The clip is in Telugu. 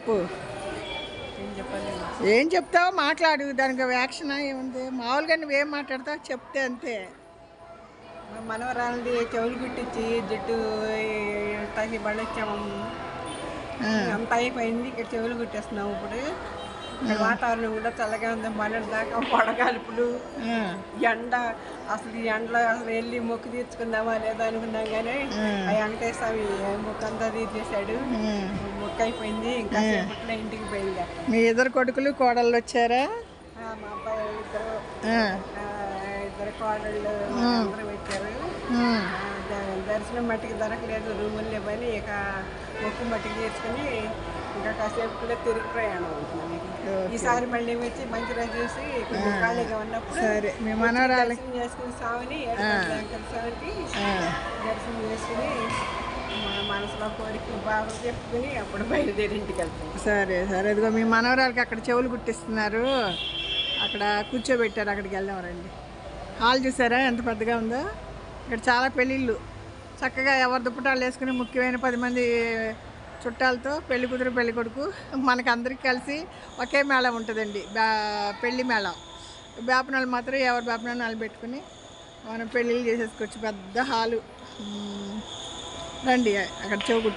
చెప్పు ఏం చెప్పాలి ఏం చెప్తావో మాట్లాడు దానికి వ్యాక్షన్ ఏముంది మామూలుగా నువ్వేం మాట్లాడతావు చెప్తే అంతే మా మనవరాలది చెవులు కుట్టించి జుట్టు తగ్గి పడొచ్చాము ఆ, అంత అయిపోయింది ఇక్కడ చెవులు కుట్టేస్తున్నాము ఇప్పుడు ఇక్కడ వాతావరణం కూడా చల్లగా ఉంది మొన్నటి దాకా వడగాల్పులు ఆ, ఎండ అసలు ఈ ఎండలో అసలు వెళ్ళి మొక్కు తీర్చుకుందామా లేదా అనుకున్నాం కానీ ఆ వెంకటేశ్వర స్వామి మొక్కు అంతా తీర్చేశాడు ఆ. మొక్కు అయిపోయింది ఇంకా సేపట్లో ఇంటికి పోయింది మీ ఇద్దరు కొడుకులు కోడళ్ళు వచ్చారా ఆ, మా అబ్బాయి ఇద్దరు ఆ, ఆ, ఇద్దరు కోడళ్ళు అందరూ వచ్చారు ఆ, ఆ, ద- దర్శనం మట్టికి దొరకలేదు రూములు లేవని ఇక మొక్కు మట్టికి తీర్చుకుని ఇంకా కాసేపులో తిరిగి ప్రయాణం అవుతున్నాం ఇక. ఈసారి మళ్ళీ వచ్చి మంచి రోజు చూసి కొంచెం ఖాళీగా ఉన్నప్పుడు సరే మీ మనవరాలు దర్శనం చేసుకుని స్వామిని ఏడుకొండల వెంకట స్వామికి ఆ, దర్శనం చేసుకుని మన మనసులో కోరికలు బాగా చెప్పుకుని అప్పుడు బయలుదేరి ఇంటికి వెళ్తాం సరే సరే ఇదిగో మీ మనవరాలకి అక్కడ చెవులు కుట్టిస్తున్నారు అక్కడ కూర్చోబెట్టారు అక్కడికి వెళ్దాం రండి హాల్ చూసారా ఎంత పెద్దగా ఉందో ఇక్కడ చాలా పెళ్ళిళ్ళు చక్కగా ఎవరి దుప్పటాలు వేసుకుని ముఖ్యమైన పది మంది చుట్టాలతో పెళ్లి కూతురు పెళ్లి కొడుకు మనకి అందరికి కలిసి ఒకే మేళం ఉంటుందండి బా పెళ్లి మేళం వేపనాలు మాత్రం ఎవరి వేపనాలు నిలబెట్టుకుని మనం పెళ్ళిళ్ళు చేసేసుకోవచ్చు పెద్ద హాలు ఉమ్, రండి అక్కడ చెవు కుట్టి